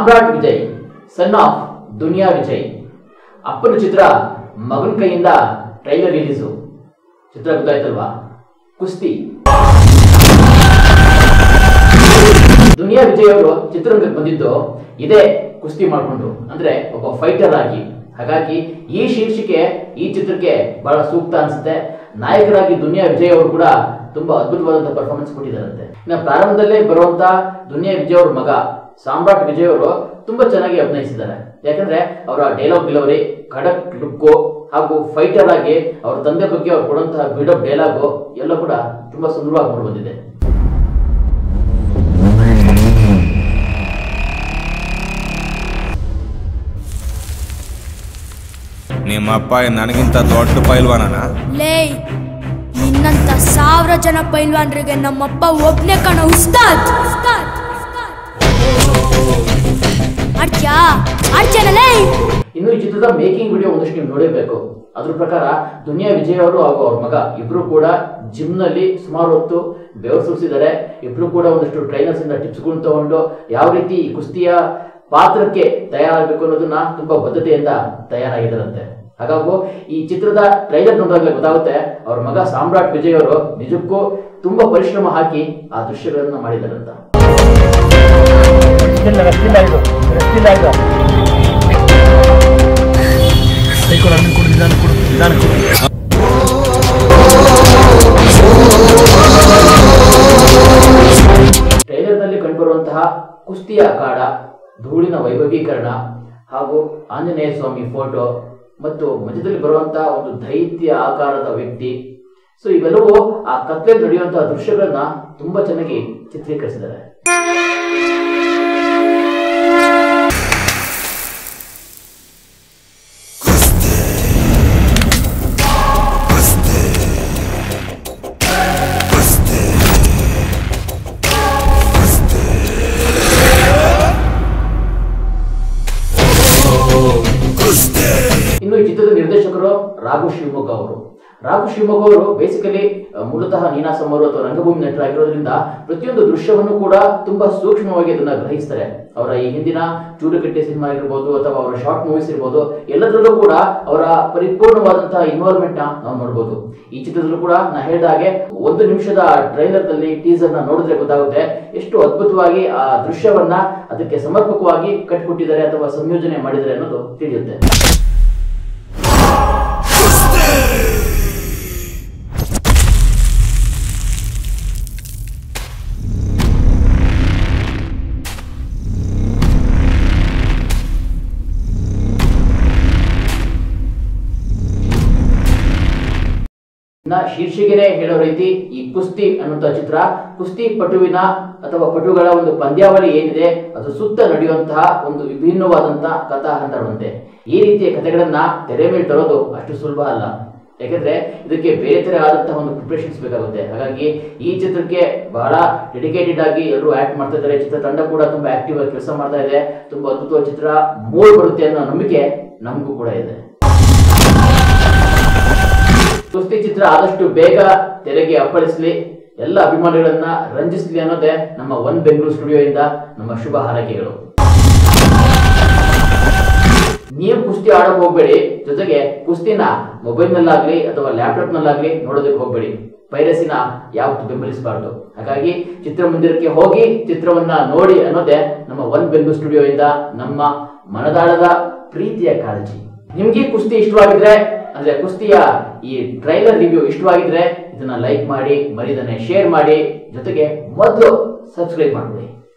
Samrat Vijay son of Duniya Vijay ಅಪ್ಪನ ಚಿತ್ರ ಮಗನ ಕೈಯಿಂದ ಟ್ರೈಲರ್ ರಿಲೀಸು ಚಿತ್ರ ಗೊತ್ತಾಯ್ತಲ್ವಾ ಕುಸ್ತಿ ದುನಿಯಾ ವಿಜಯ್ ಅವರು ಚಿತ್ರರಂಗಕ್ಕೆ ಬಂದಿದ್ದು ಇದೇ ಕುಸ್ತಿ ಮಾಡಿಕೊಂಡು ಅಂದ್ರೆ ಒಬ್ಬ ಫೈಟರ್ ಆಗಿ ಹಾಗಾಗಿ ಈ ಶೀರ್ಷಿಕೆ ಈ ಚಿತ್ರಕ್ಕೆ ಬಹಳ ಸೂಕ್ತ ಅನ್ಸುತ್ತೆ ನಾಯಕರಾಗಿ ದುನಿಯಾ ವಿಜಯ್ ಅವರು ಕೂಡ ತುಂಬಾ ಅದ್ಭುತವಾದಂತಹ ಪರ್ಫಾರ್ಮೆನ್ಸ್ ಕೊಟ್ಟಿದ್ದಾರಂತೆ ಇನ್ನು ಪ್ರಾರಂಭದಲ್ಲೇ ಬರುವಂತ ದುನಿಯಾ ವಿಜಯ್ ಅವ್ರ ಮಗ ಸಾಮ್ರಾಟ್ ವಿಜಯ್ ಅವರು ತುಂಬಾ ಚೆನ್ನಾಗಿ ಅಭಿನಯಿಸಿದ್ದಾರೆ ಯಾಕಂದ್ರೆ ಅವರ ಡೈಲಾಗ್ ಡೆಲಿವರಿ ಖಡಕ್ ಲುಕ್ಕು ಹಾಗೂ ಫೈಟರ್ ಆಗಿ ಅವ್ರ ತಂದೆ ಬಗ್ಗೆ ಅವ್ರು ಕೊಡುವಂತಹ ಬಿಲ್ಡಪ್ ಡೈಲಾಗು ಎಲ್ಲ ಕೂಡ ತುಂಬಾ ಸುಂದರವಾಗಿ ಮೂಡಿ ಬಂದಿದೆ ನಿಮ್ಮಪ್ಪ ನನಗಿಂತ ದೊಡ್ಡ ಪೈಲ್ವಾನನ ಲೇ ನಿನ್ನಂತ ಸಾವಿರ ಜನ ಪೈಲ್ವಾನ್ರಿಗೆ ನಮ್ಮಪ್ಪ ಒಬ್ನೇ ಕಣ ಉಸ್ತಾದ್ ಉಸ್ತಾದ್, ಉಸ್ತಾದ್. ಆಡ್ತ್ಯಾ ಆಡ್ತ್ಯಾನ ಲೇ ಇನ್ನು ಈ ಚಿತ್ರದ ಮೇಕಿಂಗ್ ವಿಡಿಯೋ ಒಂದಷ್ಟು ನೀವು ನೋಡಬೇಕು ಅದ್ರ ಪ್ರಕಾರ ದುನಿಯಾ ವಿಜಯ್ ಅವರು ಹಾಗೂ ಅವ್ರ ಮಗ ಇಬ್ರು ಕೂಡ ಜಿಮ್ ನಲ್ಲಿ ಸುಮಾರು ಹೊತ್ತು ಬೆವರು ಸುರಿಸಿದ್ದಾರೆ ಇಬ್ರು ಕೂಡ ಒಂದಷ್ಟು ಟ್ರೈನರ್ಸ್ ಇಂದ ಟಿಪ್ಸ್ ಗಳನ್ನ ತಗೊಂಡು ಯಾವ ರೀತಿ ಈ ಕುಸ್ತಿಯ ಪಾತ್ರಕ್ಕೆ ತಯಾರಾಗಬೇಕು ಅನ್ನೋದನ್ನ ತುಂಬಾ ಬದ್ಧತೆಯಿಂದ ತಯಾರಾಗಿದ್ದಾರಂತೆ ಹಾಗಾಗಿ ಈ ಚಿತ್ರದ ಟ್ರೈಲರ್ ನೋಡಿದಾಗಲೇ ಗೊತ್ತಾಗುತ್ತೆ ಅವ್ರ ಮಗ ಸಾಮ್ರಾಟ್ ವಿಜಯ್ ಅವರು ನಿಜಕ್ಕೂ ತುಂಬಾ ಪರಿಶ್ರಮ ಹಾಕಿ ಆ ದೃಶ್ಯಗಳನ್ನ ಮಾಡಿದಾರಂತ ಇಲ್ಲ ರೆಸ್ಟ್ ಇಲ್ಲ ಇದು ರೆಸ್ಟ್ ಇಲ್ಲ ಇದು ಕೈ ಕೊಡು ಹಣ್ಣು ಕೊಡು ನಿಧಾನ ಕೊಡು ನಿಧಾನ ಕೊಡು ಟ್ರೈಲರ್ ನಲ್ಲಿ ಕಂಡುಬರುವಂತಹ ಕುಸ್ತಿಯ ಅಖಾಡ ಧೂಳಿನ ವೈಭವೀಕರಣ ಹಾಗೂ ಆಂಜನೇಯ ಸ್ವಾಮಿ ಫೋಟೋ ಮತ್ತು ಮಧ್ಯದಲ್ಲಿ ಬರುವಂತಹ ಒಂದು ದೈತ್ಯ ಆಕಾರದ ವ್ಯಕ್ತಿ ಸೊ ಇವೆಲ್ಲವೂ ಆ ಕತ್ಲೆ ನಡೆಯುವಂತಹ ದೃಶ್ಯಗಳನ್ನ ತುಂಬಾ ಚೆನ್ನಾಗಿ ಚಿತ್ರೀಕರಿಸಿದ್ದಾರೆ ಇನ್ನು ಈ ಚಿತ್ರದ ನಿರ್ದೇಶಕರು ರಾಘು ಶಿವಮೊಗ್ಗ ಅವರು ರಾಘು ಶಿವಮೊಗ್ಗ ಅವರು ಬೇಸಿಕಲಿ ಮೂಲತಃ ನೀನಾಸಂ ಅವರು ಅಥವಾ ರಂಗಭೂಮಿ ನಟರಾಗಿರೋದ್ರಿಂದ ಪ್ರತಿಯೊಂದು ದೃಶ್ಯವನ್ನು ಕೂಡ ತುಂಬಾ ಸೂಕ್ಷ್ಮವಾಗಿ ಅದನ್ನ ಗ್ರಹಿಸ್ತಾರೆ ಅವರ ಈ ಹಿಂದಿನ ಚೂರುಕಟ್ಟೆ ಸಿನಿಮಾ ಇರ್ಬೋದು ಅಥವಾ ಅವರ ಶಾರ್ಟ್ ಮೂವೀಸ್ ಇರ್ಬೋದು ಎಲ್ಲದರಲ್ಲೂ ಕೂಡ ಅವರ ಪರಿಪೂರ್ಣವಾದಂತಹ ಇನ್ವಾಲ್ವ್ಮೆಂಟ್ ನ ನಾವು ನೋಡಬಹುದು ಈ ಚಿತ್ರದಲ್ಲೂ ಕೂಡ ನಾ ಹೇಳಿದ ಹಾಗೆ ಒಂದು ನಿಮಿಷದ ಟ್ರೈಲರ್ ನಲ್ಲಿ ಟೀಸರ್ ನ ನೋಡಿದ್ರೆ ಗೊತ್ತಾಗುತ್ತೆ ಎಷ್ಟು ಅದ್ಭುತವಾಗಿ ಆ ದೃಶ್ಯವನ್ನ ಅದಕ್ಕೆ ಸಮರ್ಪಕವಾಗಿ ಕಟ್ಕೊಟ್ಟಿದ್ದಾರೆ ಅಥವಾ ಸಂಯೋಜನೆ ಮಾಡಿದ್ದಾರೆ ಅನ್ನೋದು ತಿಳಿಯುತ್ತೆ ಇನ್ನ ಶೀರ್ಷಿಕೆನೆ ಹೇಳೋ ರೀತಿ ಈ ಕುಸ್ತಿ ಅನ್ನುವಂತ ಚಿತ್ರ ಕುಸ್ತಿ ಪಟುವಿನ ಅಥವಾ ಪಟುಗಳ ಒಂದು ಪಂದ್ಯಾವಳಿ ಏನಿದೆ ಅದು ಸುತ್ತ ನಡೆಯುವಂತಹ ಒಂದು ವಿಭಿನ್ನವಾದಂತಹ ಕಥಾ ಹಂತರವಂತೆ ಈ ರೀತಿಯ ಕಥೆಗಳನ್ನ ತೆರೆ ಮೇಲೆ ತರೋದು ಅಷ್ಟು ಸುಲಭ ಅಲ್ಲ ಯಾಕಂದ್ರೆ ಇದಕ್ಕೆ ಬೇರೆ ತರ ಆದಂತಹ ಒಂದು ಪ್ರಿಪರೇಷನ್ಸ್ ಬೇಕಾಗುತ್ತೆ ಹಾಗಾಗಿ ಈ ಚಿತ್ರಕ್ಕೆ ಬಹಳ ಡೆಡಿಕೇಟೆಡ್ ಆಗಿ ಎಲ್ಲರೂ ಆಕ್ಟ್ ಮಾಡ್ತಾ ಇದ್ದಾರೆ ಚಿತ್ರ ತಂಡ ಕೂಡ ತುಂಬಾ ಆಕ್ಟಿವ್ ಆಗಿ ಕೆಲಸ ಮಾಡ್ತಾ ಇದೆ ತುಂಬಾ ಅದ್ಭುತವಾದ ಚಿತ್ರ ಮೂಡ್ ಬರುತ್ತೆ ಅನ್ನೋ ನಂಬಿಕೆ ನಮಗೂ ಕೂಡ ಇದೆ ಕುಸ್ತಿ ಚಿತ್ರ ಆದಷ್ಟು ಬೇಗ ತೆರೆಗೆ ಅಪ್ಪಳಿಸ್ಲಿ ಎಲ್ಲ ಅಭಿಮಾನಿಗಳನ್ನ ರಂಜಿಸ್ಲಿ ಅನ್ನೋದೇ ನಮ್ಮ ಒನ್ ಬೆಂಗಳೂರು ಸ್ಟುಡಿಯೋ ಇಂದ ನಮ್ಮ ಶುಭ ಹಾರೈಕೆಗಳು ನೀವು ಕುಸ್ತಿ ಆಡಕ್ ಹೋಗ್ಬೇಡಿ ಜೊತೆಗೆ ಕುಸ್ತಿನ ಮೊಬೈಲ್ ನಲ್ಲಾಗ್ಲಿ ಅಥವಾ ಲ್ಯಾಪ್ಟಾಪ್ ನಲ್ಲಾಗ್ಲಿ ನೋಡೋದಕ್ಕೆ ಹೋಗ್ಬೇಡಿ ಪೈರಸಿನ ಯಾವತ್ತು ಬೆಂಬಲಿಸಬಾರ್ದು ಹಾಗಾಗಿ ಚಿತ್ರಮಂದಿರಕ್ಕೆ ಹೋಗಿ ಚಿತ್ರವನ್ನ ನೋಡಿ ಅನ್ನೋದೇ ನಮ್ಮ ಒನ್ ಬೆಂಗಳೂರು ಸ್ಟುಡಿಯೋ ಇಂದ ನಮ್ಮ ಮನದಾಳದ ಪ್ರೀತಿಯ ಕಾಳಜಿ ನಿಮ್ಗೆ ಈ ಕುಸ್ತಿ ಇಷ್ಟವಾಗಿದ್ರೆ ಅಂದ್ರೆ ಕುಸ್ತಿಯ ಈ ಟ್ರೈಲರ್ ರಿವ್ಯೂ ಇಷ್ಟವಾಗಿದ್ರೆ ಇದನ್ನ ಲೈಕ್ ಮಾಡಿ ಮರಿದನೆ ಶೇರ್ ಮಾಡಿ ಜೊತೆಗೆ ಮೊದಲು ಸಬ್ಸ್ಕ್ರೈಬ್ ಮಾಡ್ಬಿಡಿ